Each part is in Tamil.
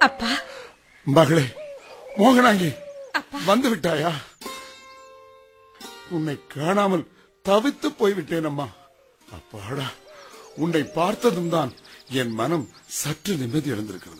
அப்பா மகளே மோகனாங்கி அப்பா வந்து விட்டாயா உன்னை காணாமல் தவித்து போய்விட்டேன் அம்மா அப்பாடா உன்னை பார்த்ததும் தான் என் மனம் சற்று நிம்மதி அடைந்திருக்கிறது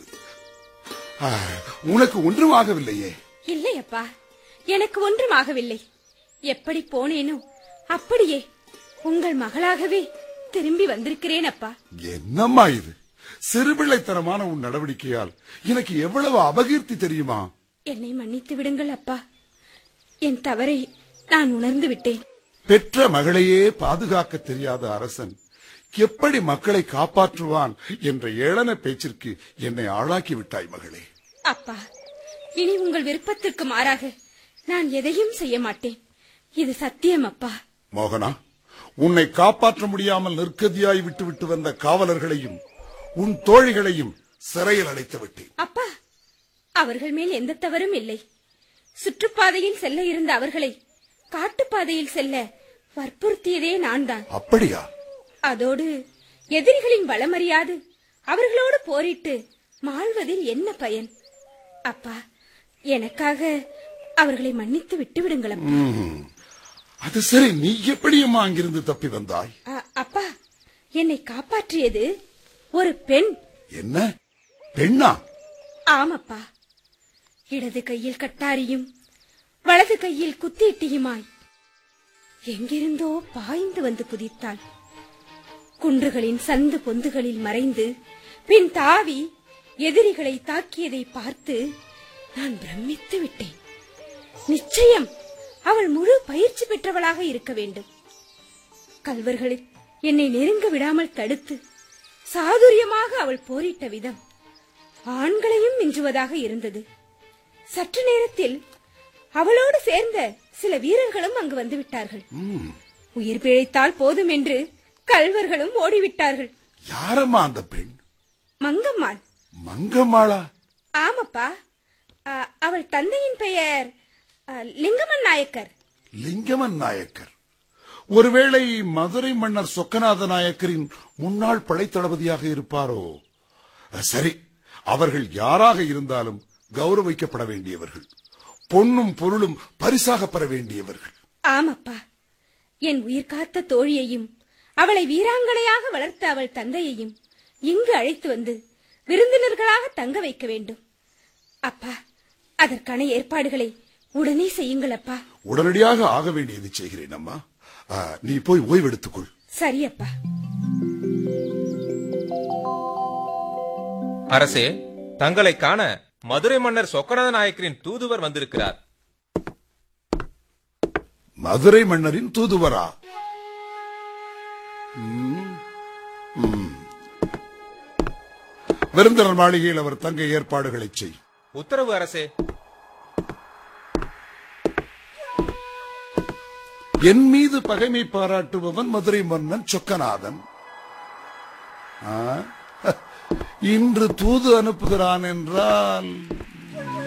ஆ, உனக்கு ஒன்றும் ஆகவில்லையே இல்லை அப்பா எனக்கு ஒன்றும் ஆகவில்லை எப்படி போனேனோ அப்படியே உங்கள் மகளாகவே திரும்பி வந்திருக்கிறேன் அப்பா என்னம்மா இது சிறுபிள்ளைத்தனமான உன் நடவடிக்கையால் எனக்கு எவ்வளவு அபகீர்த்தி தெரியுமா என்னை மன்னித்து விடுங்கள் அப்பா என் தவறை நான் உணர்ந்து விட்டேன் பெற்ற மகளையே பாதுகாக்க தெரியாத அரசன் எப்படி மக்களை காப்பாற்றுவான் என்ற ஏளன பேச்சிற்கு என்னை ஆளாக்கி விட்டாய் மகளே அப்பா இனி உங்கள் விருப்பத்திற்கு மாறாக நான் எதையும் செய்ய மாட்டேன் இது சத்தியம் அப்பா மோகனா உன்னை காப்பாற்ற முடியாமல் நிற்கதியாய் விட்டுவிட்டு வந்த காவலர்களையும் உன் தோழிகளையும் சிறையில் அடைத்து விட்டேன் அப்பா அவர்கள் மேல் எந்த தவறும் இல்லை சுற்றுப்பாதையில் செல்ல இருந்த அவர்களை காட்டுப்பாதையில் செல்ல வற்புறுத்தியதே நான் தான் அப்படியா அதோடு எதிரிகளின் வளமறியாது அவர்களோடு போரிட்டு மாழ்வதில் என்ன பயன் அப்பா எனக்காக அவர்களை மன்னித்து விட்டு விடுங்கள் அப்பா. ம்ம். அது சரி நீ எப்படியம்மா அங்கிருந்து தப்பி வந்தாய் அ- அப்பா என்னை காப்பாற்றியது ஒரு பெண் என்ன பெண்ணா ஆமப்பா இடது கையில் கட்டாரியும் வலது கையில் குத்தீட்டியுமாய் எங்கிருந்தோ பாய்ந்து வந்து குதித்தாள் குன்றுகளின் சந்து பொந்துகளில் மறைந்து பின் தாவி எதிரிகளை தாக்கியதை பார்த்து நான் பிரமித்து விட்டேன் நிச்சயம் அவள் முழு பயிற்சி பெற்றவளாக இருக்க வேண்டும் கல்வர்களில் என்னை நெருங்க விடாமல் தடுத்து சாதுரியமாக அவள் போரிட்ட விதம் ஆண்களையும் மிஞ்சுவதாக இருந்தது சற்று நேரத்தில் அவளோடு சேர்ந்த சில வீரர்களும் அங்கு வந்து விட்டார்கள் ம். உயிர் பிழைத்தால் போதும் என்று கல்வர்களும் ஓடிவிட்டார்கள் யாரம்மா அந்த பெண் மங்கம்மாள் மங்கம்மாளா ஆமப்பா அ, அவள் தந்தையின் பெயர் அ, லிங்கமன் நாயக்கர் லிங்கமன் நாயக்கர் ஒருவேளை மதுரை மன்னர் சொக்கநாத நாயக்கரின் முன்னாள் படைத்தளபதியாக இருப்பாரோ சரி அவர்கள் யாராக இருந்தாலும் கௌரவிக்கப்பட வேண்டியவர்கள் பொன்னும் பொருளும் பரிசாக பெற வேண்டியவர்கள் ஆமப்பா என் உயிர் காத்த தோழியையும் அவளை வீராங்கனையாக வளர்த்த அவள் தந்தையையும் இங்கு அழைத்து வந்து விருந்தினர்களாக தங்க வைக்க வேண்டும் அப்பா அதற்கான ஏற்பாடுகளை உடனே செய்யுங்கள் அப்பா உடனடியாக ஆக வேண்டியது செய்கிறேன் அம்மா ஆ, நீ போய் ஓய்வெடுத்துக்கொள் சரி அப்பா அரசே தங்களை காண மதுரை மன்னர் சொக்கநாத நாயக்கரின் தூதுவர் வந்திருக்கிறார் மதுரை மன்னரின் தூதுவரா ம், ம். விருந்தினர் மாளிகையில் அவர் தங்க ஏற்பாடுகளை செய் உத்தரவு அரசே என் மீது பகைமை பாராட்டுபவன் மதுரை மன்னன் சொக்கநாதன் ஆ? இன்று தூது அனுப்புகிறான் என்றால்